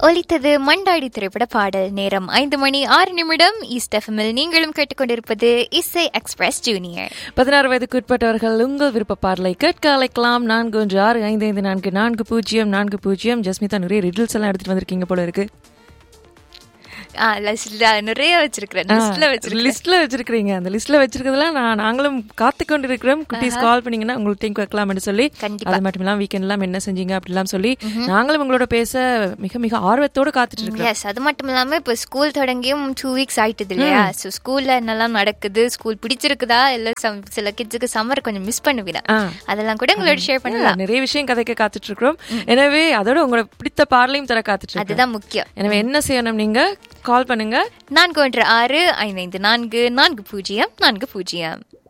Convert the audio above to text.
ஒலித்தது மண்டாடி திரைப்பட பாடல் நேரம் ஐந்து மணி ஆறு நிமிடம் ஈஸ்ட் எஃப்எம்மில் நீங்களும் கேட்டுக்கொண்டிருப்பது இசை எக்ஸ்பிரஸ் ஜூனியர் பதினாறு வயதுக்கு உட்பட்டவர்கள் உங்கள் விருப்ப பாடலை கேட்க அழைக்கலாம் நான்கு ஒன்று ஆறு ஐந்து ஐந்து நான்கு நான்கு பூஜ்ஜியம் நான்கு பூஜ்ஜியம் ஜஸ்மிதா நிறைய ரிடில்ஸ் எல்லாம் எடுத்துட்டு வந்திருக்கீங்க போல இருக்கு ஆ, listல நிறைய வச்சிருக்கிறேன் லிஸ்ட்ல வச்சிருக்கேன் லிஸ்ட்ல வச்சிருக்கீங்க அந்த லிஸ்ட்ல வச்சிருக்கிறதுலாம் நான் நாங்களும் காத்து கொண்டிருக்கிறோம் குட்டீஸ் கால் பண்ணீங்கன்னா உங்களுக்கு திங்க் வைக்கலாம்னு சொல்லி கண்டிப்பா. அது மட்டும் இல்லாம வீக்கெண்ட் எல்லாம் என்ன செஞ்சீங்க அப்படிலாம் சொல்லி நாங்களும் உங்களோட பேச மிக மிக ஆர்வத்தோட காத்துட்டு இருக்கோம் எஸ் அது மட்டும் இல்லாம இப்ப ஸ்கூல் தொடங்கியும் டூ வீக்ஸ் ஆயிட்டுது இல்லையா ஸோ ஸ்கூல்ல என்னெல்லாம் நடக்குது ஸ்கூல் பிடிச்சிருக்குதா இல்ல some- சில கிட்ஸுக்கு சம்மர் கொஞ்சம் மிஸ் பண்ணுவீங்க ஆ. அதெல்லாம் கூட உங்களோட ஷேர் பண்ணலாம் நிறைய விஷயம் கதைக்க காத்துட்டு இருக்கிறோம் எனவே அதோட உங்களோட பிடித்த பாடலையும் தர காத்துட்டு இருக்கோம் அதுதான் முக்கியம் எனவே என்ன செய்யணும் நீங்க கால் பண்ணுங்க நான்கு ஒன்று ஆறு ஐந்து ஐந்து நான்கு நான்கு பூஜ்ஜியம் நான்கு பூஜ்ஜியம்